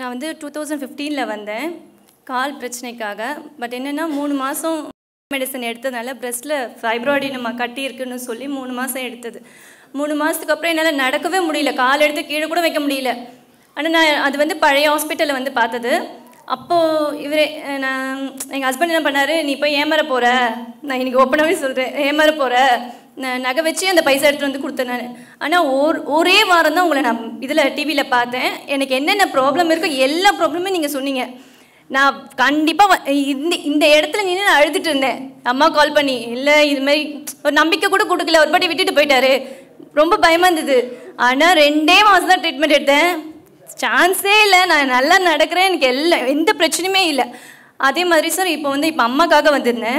நான் வந்து two thousand ஃபிஃப்டீனில் வந்தேன் கால் பிரச்சனைக்காக பட் என்னென்னா மூணு மாதம் மெடிசன் எடுத்ததுனால பிரஸ்ட்டில் ஃபைப்ராய்டு நம்ம கட்டி இருக்குன்னு சொல்லி மூணு மாதம் எடுத்தது மூணு மாதத்துக்கு அப்புறம் என்னால் நடக்கவே முடியல கால் எடுத்து கீழே கூட வைக்க முடியல ஆனால் நான் அது வந்து பழைய ஹாஸ்பிட்டலில் வந்து பார்த்தது அப்போது இவர் நான் எங்கள் ஹஸ்பண்ட் என்ன பண்ணார் நீ போய் ஏமாற போகிற நான் இன்னைக்கு ஓப்பனாகவே சொல்கிறேன் ஏமாற போகிற நான் நகை வச்சு அந்த பைசா எடுத்துகிட்டு வந்து கொடுத்தேன் நான் ஆனால் ஒரு ஒரே வாரம் தான் உங்களை நான் இதில் டிவியில் பார்த்தேன் எனக்கு என்னென்ன ப்ராப்ளம் இருக்கோ எல்லா ப்ராப்ளமே நீங்கள் சொன்னீங்க நான் கண்டிப்பாக இந்த இந்த இடத்துல நின்று நான் அழுதுட்டு இருந்தேன் அம்மா கால் பண்ணி இல்லை இது மாதிரி ஒரு நம்பிக்கை கூட கொடுக்கல ஒரு பாட்டி விட்டுட்டு போயிட்டாரு ரொம்ப பயமாக இருந்தது ஆனால் ரெண்டே மாதம் தான் ட்ரீட்மெண்ட் எடுத்தேன் சான்ஸே இல்லை நான் நல்லா நடக்கிறேன் எனக்கு எல்லா எந்த பிரச்சனையுமே இல்லை அதே மாதிரி சார் இப்போ வந்து இப்போ அம்மாக்காக வந்திருந்தேன்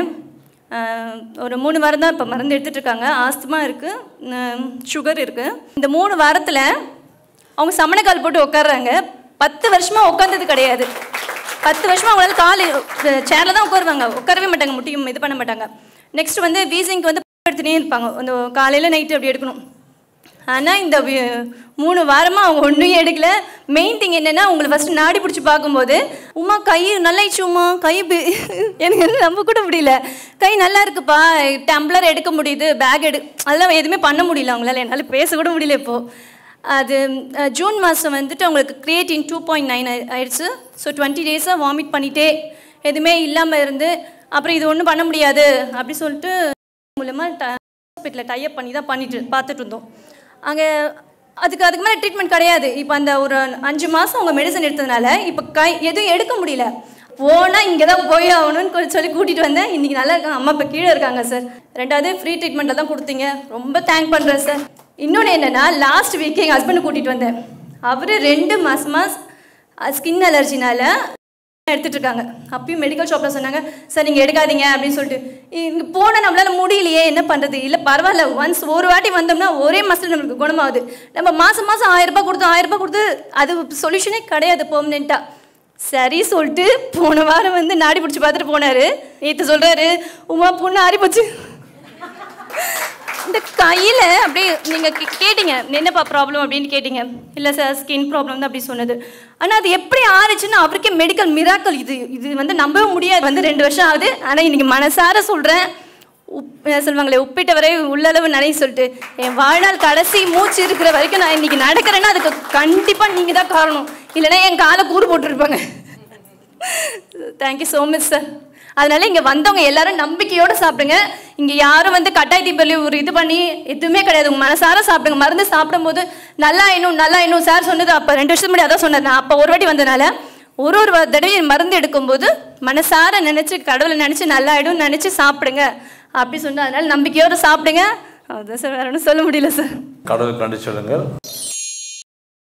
ஆஹ் ஒரு மூணு வாரம் தான் இப்போ மருந்து எடுத்துகிட்டு இருக்காங்க ஆஸ்துமா இருக்குது சுகர் இருக்குது இந்த மூணு வாரத்தில் அவங்க சமணக்கால் போட்டு உட்காடுறாங்க பத்து வருஷமாக உட்காந்தது கிடையாது பத்து வருஷமாக அவங்களால கால் சேரில் தான் உட்காருவாங்க உட்காரவே மாட்டாங்க முட்டியும் இது பண்ண மாட்டாங்க நெக்ஸ்ட் வந்து வீசிங்க்கு வந்து எடுத்துகிட்டே இருப்பாங்க அந்த காலையில் நைட்டு அப்படி எடுக்கணும் ஆனால் இந்த வி- மூணு வாரமாக அவங்க ஒன்றும் எடுக்கல மெயின் திங் என்னென்னா உங்களை ஃபஸ்ட்டு நாடி பிடிச்சி பார்க்கும்போது உமா கை நல்லாயிடுச்சு உமா கை பி- எனக்கு வந்து நம்ப கூட முடியல கை நல்லா இருக்குப்பா டம்ளர் எடுக்க முடியுது பேக் எடு அதெல்லாம் எதுவுமே பண்ண முடியல அவங்களால என்னால் பேச கூட முடியல இப்போது அது அஹ், ஜூன் மாதம் வந்துட்டு அவங்களுக்கு கிரியேட்டின் டூ பாயிண்ட் நைன் ஆயிடுச்சு ஸோ டுவெண்ட்டி டேஸாக வாமிட் பண்ணிட்டே எதுவுமே இல்லாமல் இருந்து அப்புறம் இது ஒன்றும் பண்ண முடியாது அப்படி சொல்லிட்டு மூலமாக ஹாஸ்பிட்டலில் டைப் பண்ணி தான் பண்ணிட்டு பார்த்துட்டு இருந்தோம் அங்கே அதுக்கு அதுக்கு மேலே ட்ரீட்மெண்ட் கிடையாது இப்போ அந்த ஒரு அஞ்சு மாதம் அவங்க மெடிசன் எடுத்ததுனால இப்போ கை எதுவும் எடுக்க முடியல போனால் இங்கே தான் போய் ஆகணும்னு கொஞ்சம் சொல்லி கூட்டிகிட்டு வந்தேன் இன்றைக்கி நல்லா இருக்காங்க அம்மா இப்போ கீழே இருக்காங்க சார் ரெண்டாவது ஃப்ரீ ட்ரீட்மெண்ட்டில் தான் கொடுத்தீங்க ரொம்ப தேங்க் பண்ணுறேன் சார் இன்னொன்று என்னென்னா லாஸ்ட் வீக் எங்கள் ஹஸ்பண்டை கூட்டிகிட்டு வந்தேன் அவர் ரெண்டு மாதமாக ஸ்கின் அலர்ஜினால எடுத்துட்டு இருக்காங்க அப்பயும் மெடிக்கல் ஷாப்பில் சொன்னாங்க சார் நீங்கள் எடுக்காதீங்க அப்படின்னு சொல்லிட்டு இங்கே போனால் நம்மளால முடியலையே என்ன பண்ணுறது இல்லை பரவாயில்ல ஒன்ஸ் ஒரு வாட்டி வந்தோம்னா ஒரே மாதத்துல நம்மளுக்கு குணமாகுது நம்ம மாதம் மாதம் ஆயிரம் ரூபாய் கொடுத்து ஆயிரம் ரூபாய் கொடுத்து அது சொல்யூஷனே கிடையாது பெர்மனெண்ட்டாக சரி சொல்லிட்டு போன வாரம் வந்து நாடி பிடிச்சி பார்த்துட்டு போனார் நேற்று சொல்கிறாரு உமா பொண்ணு ஆறி போச்சு இந்த கையில் அப்படியே நீங்கள் கேட்டீங்க என்னப்பா ப்ராப்ளம் அப்படின்னு கேட்டீங்க இல்லை சார் ஸ்கின் ப்ராப்ளம் தான் அப்படி சொன்னது ஆனால் அது எப்படி ஆறுச்சுன்னு அவருக்கே மெடிக்கல் மிராக்கல் இது இது வந்து நம்பவே முடியாது வந்து ரெண்டு வருஷம் ஆகுது ஆனால் இன்னைக்கு மனசார சொல்கிறேன் உப் அஹ் சொல்லுவாங்களே உப்பிட்ட வரை உள்ளளவு நினைவு சொல்லிட்டு என் வாழ்நாள் கடைசி மூச்சு இருக்கிற வரைக்கும் நான் இன்னைக்கு நடக்கிறேன்னா அதுக்கு கண்டிப்பாக நீங்கள் தான் காரணம் இல்லைன்னா என் காலை கூறு போட்டுருப்பாங்க தேங்க்யூ ஸோ மச் சார் அதனால இங்கே வந்தவங்க எல்லாரும் நம்பிக்கையோடு சாப்பிடுங்க இங்கே யாரும் வந்து கட்டாய தீபலி ஒரு இது பண்ணி எதுவுமே கிடையாது உங்கள் மனசார சாப்பிடுங்க மருந்து சாப்பிடும்போது நல்லா இன்னும் நல்லா இன்னும் சார் சொன்னது அப்போ ரெண்டு வருஷம் முன்னாடி அதான் சொன்னார் நான் அப்போ ஒரு வாட்டி வந்தனால ஒரு ஒரு வ- தடவை மருந்து எடுக்கும்போது மனசார நினச்சி கடவுளை நினச்சி நல்லா ஆயிடும் நினச்சி சாப்பிடுங்க அப்படி சொன்னேன் அதனால நம்பிக்கையோடு சாப்பிடுங்க அதுதான் சார் வேற ஒன்றும் சொல்ல முடியல சார் கடவுளுக்கு நன்றி சொல்லுங்கள்